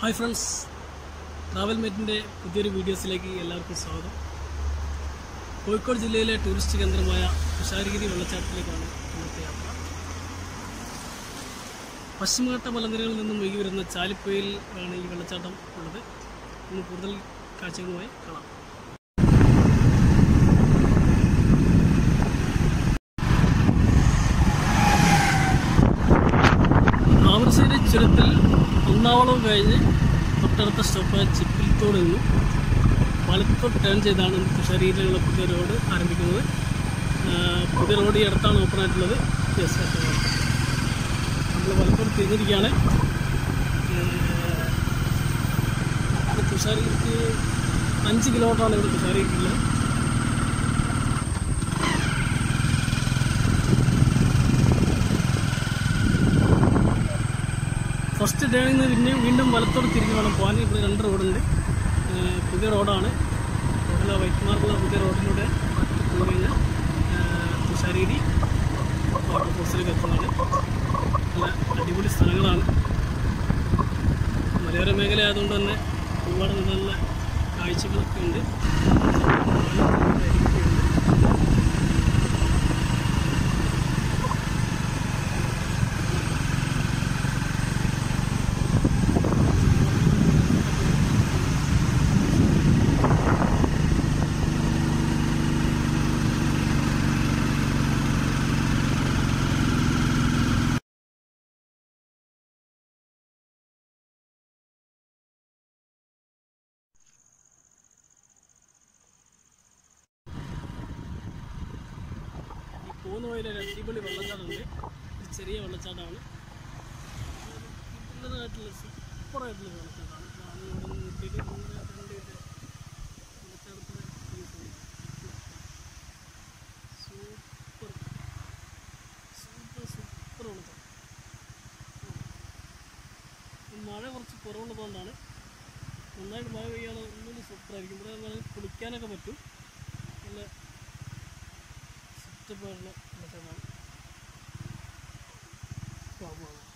Hi friends travel മെറ്റിൻ്റെ പുതിയൊരു വീഡിയോസിലേക്ക് എല്ലാവർക്കും സ്വാഗതം കോഴിക്കോട് ജില്ലയിലെ ടൂറിസ്റ്റ് കേന്ദ്രമായ തുഷാരഗിരി വെള്ളച്ചാട്ടത്തിലേക്കാണ് ഇന്നത്തെ യാത്ര പശ്ചിമഘട്ട മലനിരകളിൽ നിന്നും ഒഴുകി വരുന്ന ചാലിപ്പുഴയിൽ ആണ് ഈ വെള്ളച്ചാട്ടം ഉള്ളത് ഇന്ന് കൂടുതൽ കാഴ്ചകളുമായി കാണാം താമരശ്ശേരി ചുരത്തിൽ ഒന്നാവളം കഴിഞ്ഞ് തൊട്ടടുത്ത സ്റ്റോപ്പായ ചിപ്പിലത്തോട് നിന്നും വലത്തോട്ട് ടേൺ ചെയ്താണ് തുഷാരിയിലുള്ള പുതിയ റോഡ് ആരംഭിക്കുന്നത് ആ, പുതിയ റോഡ് ഈ അടുത്താണ് ഓപ്പൺ ആയിട്ടുള്ളത് യെസ് നമ്മൾ വലത്തോട്ട് തിരിഞ്ഞിരിക്കുകയാണ് ഇത് തുഷാരിക്ക് അഞ്ച് കിലോമീറ്ററാണ് ഇവിടെ തുഷാരിക്കുള്ളത് ഫസ്റ്റ് ഡേയിൽ നിന്ന് പിന്നെ വീണ്ടും വലത്തോട് തിരിഞ്ഞ് വേണം പോകാൻ ഇവിടെ രണ്ട് റോഡുണ്ട് ഏഹ് പുതിയ റോഡാണ് റോഡിലെ വൈറ്റ് മാർക്കുള്ള പുതിയ റോഡിലൂടെ പോയി കഴിഞ്ഞാൽ തുഷാരീരി വാട്ടർ ഫോഴ്സിലേക്ക് എത്തുന്നതാണ് നല്ല അടിപൊളി സ്ഥലങ്ങളാണ് മലയോര മേഖല ആയതുകൊണ്ട് തന്നെ ഒരുപാട് നല്ല നല്ല കാഴ്ചകളൊക്കെ ഉണ്ട് ഈ പോകുന്ന വഴിയിൽ ഒരു അടിപൊളി വെള്ളച്ചാട്ടമുണ്ട് ഒരു ചെറിയ വെള്ളച്ചാട്ടമാണ് നല്ലതായിട്ടുള്ള സൂപ്പറായിട്ടുള്ള വെള്ളച്ചാട്ടമാണ് ഞാൻ ഇവിടെ നിന്ന് നിർത്തിയിട്ട് ഇങ്ങനെ കണ്ടിട്ട് വെള്ളച്ചാട്ടത്തിലെ സൂപ്പർ സൂപ്പർ സൂപ്പർ വെള്ളച്ചാട്ടം ഉം. മഴ കുറച്ച് കുറവുള്ളതുകൊണ്ടാണ് നന്നായിട്ട് മഴ പെയ്യാണ് ഒന്നുകൂടി സൂപ്പറായിരിക്കും ഇവിടെ നല്ല കുളിക്കാനൊക്കെ പറ്റും നല്ല സെറ്റപ്പായിട്ടുള്ള വെള്ളച്ചാട്ടമാണ് വാ, വാ, വാ.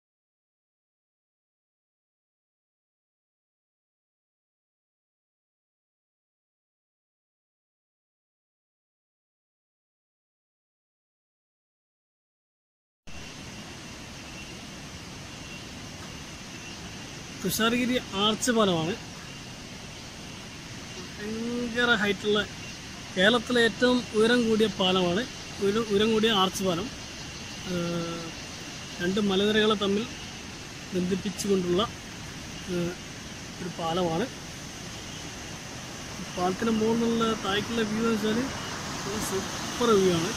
തുഷാരഗിരി ആർച്ച് പാലമാണ് ഭയങ്കര ഹൈറ്റുള്ള കേരളത്തിലെ ഏറ്റവും ഉയരം കൂടിയ പാലമാണ് ഉയരം ഉയരം കൂടിയ ആർച്ച് പാലം ഏഹ് രണ്ട് മലനിരകളെ തമ്മിൽ ബന്ധിപ്പിച്ചുകൊണ്ടുള്ള ഏഹ് ഒരു പാലമാണ് പാലത്തിന് മുകളിൽ നിന്നുള്ള താഴേക്കുള്ള വ്യൂ എന്ന് വെച്ചാൽ ഒരു സൂപ്പർ വ്യൂ ആണ്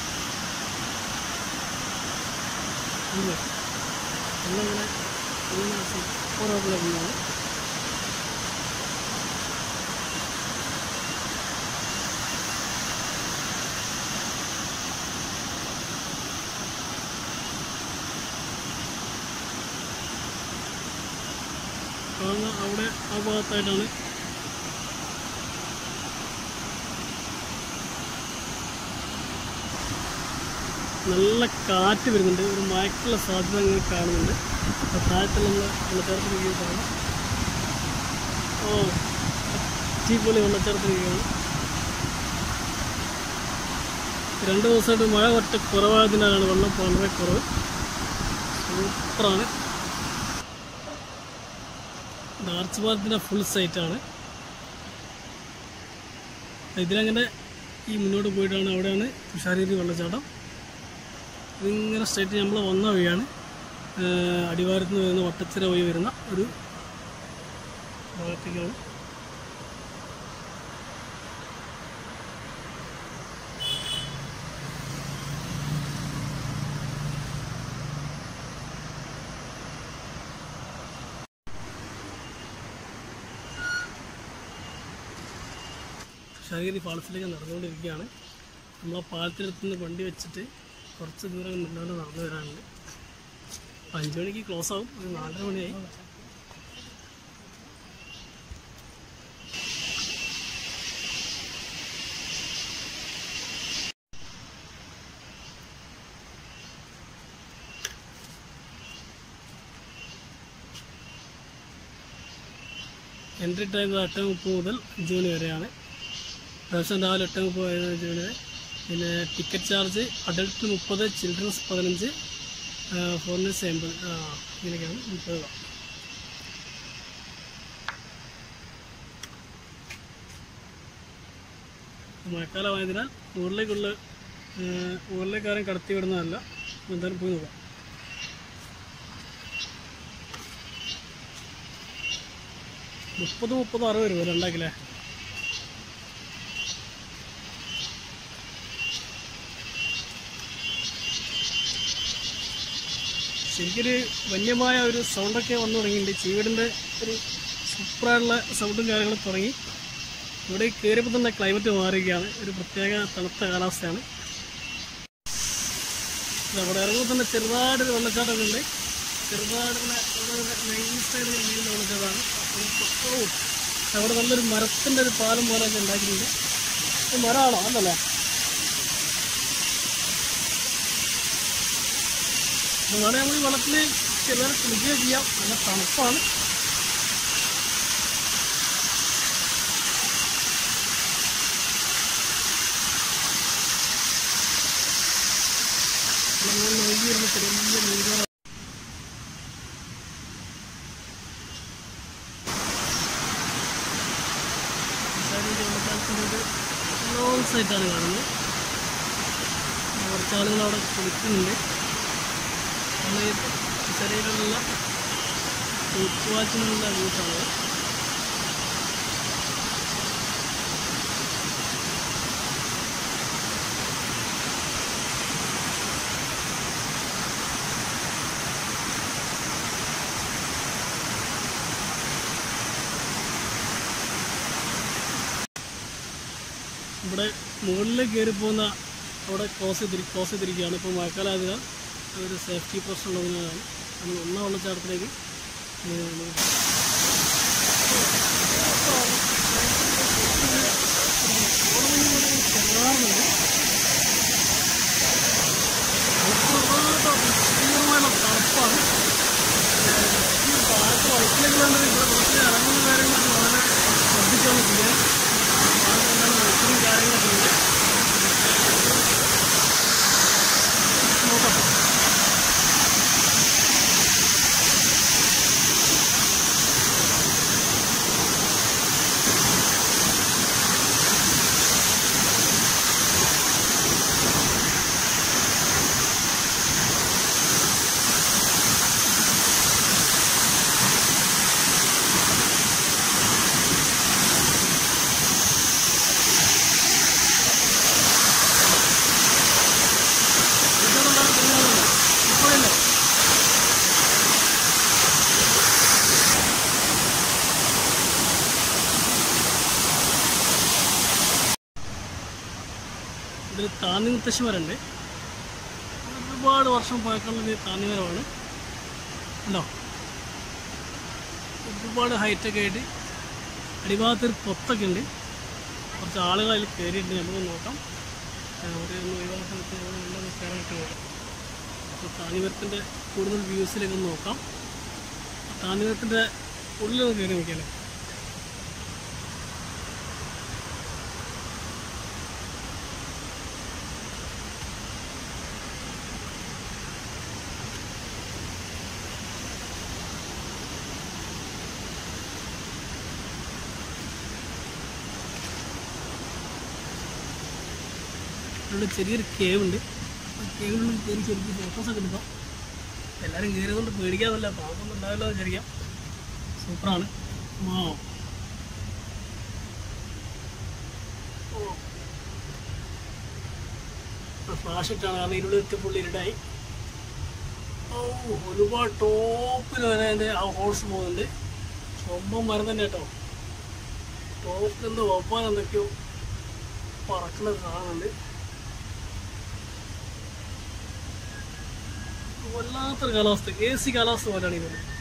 ഇല്ലേ? വെള്ളമിങ്ങനെ ഇങ്ങനെ സൂപ്പറായിട്ടുള്ള വ്യൂ ആണ് കാണുന്ന അവിടെ ആ ഭാഗത്തായിട്ടാണ് നല്ല കാറ്റ് വരുന്നുണ്ട് ഒരു മയക്കുള്ള സാധ്യത അങ്ങനെ കാണുന്നുണ്ട് അപ്പോൾ താഴത്തിൽ നമ്മൾ വെള്ളച്ചാട്ടത്തിൽ വ്യൂ കാണാം ഓ അടിപൊളി വെള്ളച്ചാട്ടത്തിൽ വ്യൂ ആണ് രണ്ട് ദിവസമായിട്ട് മഴ ഒറ്റ കുറവായതിനാലാണ് വെള്ളം വളരെ കുറവ് സൂപ്പറാണ് ഡാർച്ച് പാലത്തിൻ്റെ ഫുൾ സൈറ്റാണ് ഇതിലങ്ങനെ ഈ മുന്നോട്ട് പോയിട്ടാണ് അവിടെയാണ് തുഷാരഗിരി വെള്ളച്ചാട്ടം ഇതിങ്ങനെ സ്ട്രൈറ്റ് നമ്മൾ വന്ന വഴിയാണ് ഏഹ് അടിവാരത്ത് നിന്ന് വരുന്ന വട്ടച്ചിര വഴി വരുന്ന ഒരു ഭാഗത്തേക്കാണ് തുഷാരഗിരി പാലത്തിലേക്ക് നടന്നുകൊണ്ടിരിക്കുകയാണ് നമ്മൾ ആ പാലത്തിനടുത്ത് നിന്ന് വണ്ടി വെച്ചിട്ട് കുറച്ച് ദൂരം മുന്നോട്ട് നടന്നു വരാനുണ്ട് അപ്പം അഞ്ച് മണിക്ക് ക്ലോസ് ആവും ഒരു നാലര മണിയായി എൻട്രി ടൈം എട്ട് മുപ്പത് മുതൽ അഞ്ച് മണി വരെയാണ് ദിവസം രാവിലെ എട്ട് മുപ്പത് വരെ അഞ്ച് മണി വരെ പിന്നെ ടിക്കറ്റ് ചാർജ് അഡൽട്ട് മുപ്പത് ചിൽഡ്രൻസ് പതിനഞ്ച് ഫോറിനേഴ്സ് എൺപത് ആ ഇങ്ങനെയൊക്കെയാണ് മുപ്പത് രൂപ മഴക്കാലമായതിനാൽ ഊരിലേക്കുള്ള ഊരിലേക്കാരും കടത്തി വിടുന്നതല്ല എന്തായാലും പോയി നോക്കാം മുപ്പത് മുപ്പത് അറുപത് രൂപ രണ്ടാക്കില്ലേ ശരിക്കൊരു വന്യമായ ഒരു സൗണ്ടൊക്കെ വന്നു തുടങ്ങിയിട്ടുണ്ട് ചീവീടിൻ്റെ ഒരു സൂപ്പറായിട്ടുള്ള സൗണ്ടും കാര്യങ്ങളും തുടങ്ങി ഇവിടെ കയറിയപ്പോൾ തന്നെ ക്ലൈമറ്റ് മാറുകയാണ് ഒരു പ്രത്യേക തണുത്ത കാലാവസ്ഥയാണ് ഇത് അവിടെ ഇറങ്ങുമ്പോൾ തന്നെ ചെറുതായിട്ടൊരു വെള്ളച്ചാട്ടമൊക്കെ ഉണ്ട് ചെറുതായിട്ടുള്ള നൈസായിട്ട് നീണ്ട വെള്ളച്ചാട്ടമാണ് അപ്പോൾ ഓ, അവിടെ നല്ലൊരു മരത്തിൻ്റെ ഒരു പാലം പോലെയൊക്കെ ഉണ്ടാക്കിയിട്ടുണ്ട് ഇത് മരമാണോ അല്ലല്ലേ അപ്പോൾ വേണമെങ്കിൽ നമ്മൾ ഈ വെള്ളത്തിൽ ചെറുതായി കുളിക്കുകയും ചെയ്യാം നല്ല തണുപ്പാണ് നമ്മൾ ഒഴുകി വരുന്ന ചെറിയ നീരുകൾ ലോങ് സൈറ്റാണ് കാണുന്നത് കുറച്ച് ആളുകൾ അവിടെ കുളിക്കുന്നുണ്ട് നമ്മൾ ഈ ചെറിയയിലുള്ള തൂക്കുവാച്ചിനുള്ള വ്യൂസാണ് ഇവിടെ മുകളിൽ കയറി പോകുന്ന അവിടെ ക്ലോസ് ചെയ്തിരി ക്ലോസ് ചെയ്തിരിക്കുകയാണ് ഇപ്പോൾ മഴക്കാലമായതിനാൽ ഒരു സേഫ്റ്റി പ്രശ്നമുള്ളതിനാലാണ് നമ്മൾ ഒന്നാം വെള്ളച്ചാട്ടത്തിലേക്ക് നീങ്ങുന്നത്. കോടമഞ്ഞ് പോലെ ചെറുതാറുന്നുണ്ട്. തണുപ്പ് ഭീകരമായുള്ള തണുപ്പാണ് ഈ പാലത്ത് വയറ്റിലേക്ക് വേണ്ടത് ഇവിടെ വെള്ളത്തിൽ ഇറങ്ങുന്ന കാര്യങ്ങളൊക്കെ വളരെ ശ്രദ്ധിച്ചാണ് ചെയ്യാൻ പാലത്തെല്ലാം വയറ്റിലും കാര്യങ്ങളൊക്കെ ഉണ്ട് നോക്കാം ഇതൊന്നും തോന്നുന്നില്ല ഇപ്പോഴല്ലേ ഇതിൽ താന്നി മുത്തശ്ശി മരമുണ്ട് ഒരുപാട് വർഷം പഴക്കമുള്ള ഈ താന്നി മരമാണ് ഉണ്ടോ ഒരുപാട് ഹൈറ്റൊക്കെ ആയിട്ട് അടിഭാഗത്തൊരു പൊത്തൊക്കെ ഉണ്ട് കുറച്ച് ആളുകൾ അതിൽ കയറിയിട്ടുണ്ട് നമുക്ക് നോക്കാം അവരെ ഒന്ന് ഒഴിവാക്കാൻ കയറാനായിട്ട് നോക്കാം അപ്പോൾ താന്നിമരത്തിൻ്റെ കൂടുതൽ വ്യൂസിലേക്ക് ഒന്ന് നോക്കാം താന്നിമരത്തിൻ്റെ ഉള്ളിലൊന്ന് കയറി നോക്കിയാലേ ഇവിടെ ചെറിയൊരു കേവ് ഉണ്ട് ആ കേവിനുള്ളിൽ കയറി ശരിക്കും ഫോട്ടോസൊക്കെ എടുക്കാം എല്ലാവരും കയറിയതുകൊണ്ട് പേടിക്കാതല്ല പാമ്പൊന്നും ഉണ്ടാവില്ല എന്ന് വിചാരിക്കാം സൂപ്പറാണ് ആ ഫ്ലാഷ് ഇട്ടാണ് കാരണം ഇരുളിൽ എത്തി പുള്ളി ഇരുട്ടായി ഓ ഒരുപാട് ടോപ്പിൽ വരെ അതിൻ്റെ ആ ഹോൾസ് പോകുന്നുണ്ട് സ്വന്തം മരം തന്നെ കേട്ടോ ടോപ്പിൽ എന്തോ ഒപ്പാൻ എന്തൊക്കെയോ പറക്കുന്നത് കാണുന്നുണ്ട് വല്ലാത്തൊരു കാലാവസ്ഥ എ സി കാലാവസ്ഥ പോലെയാണ് ഇത്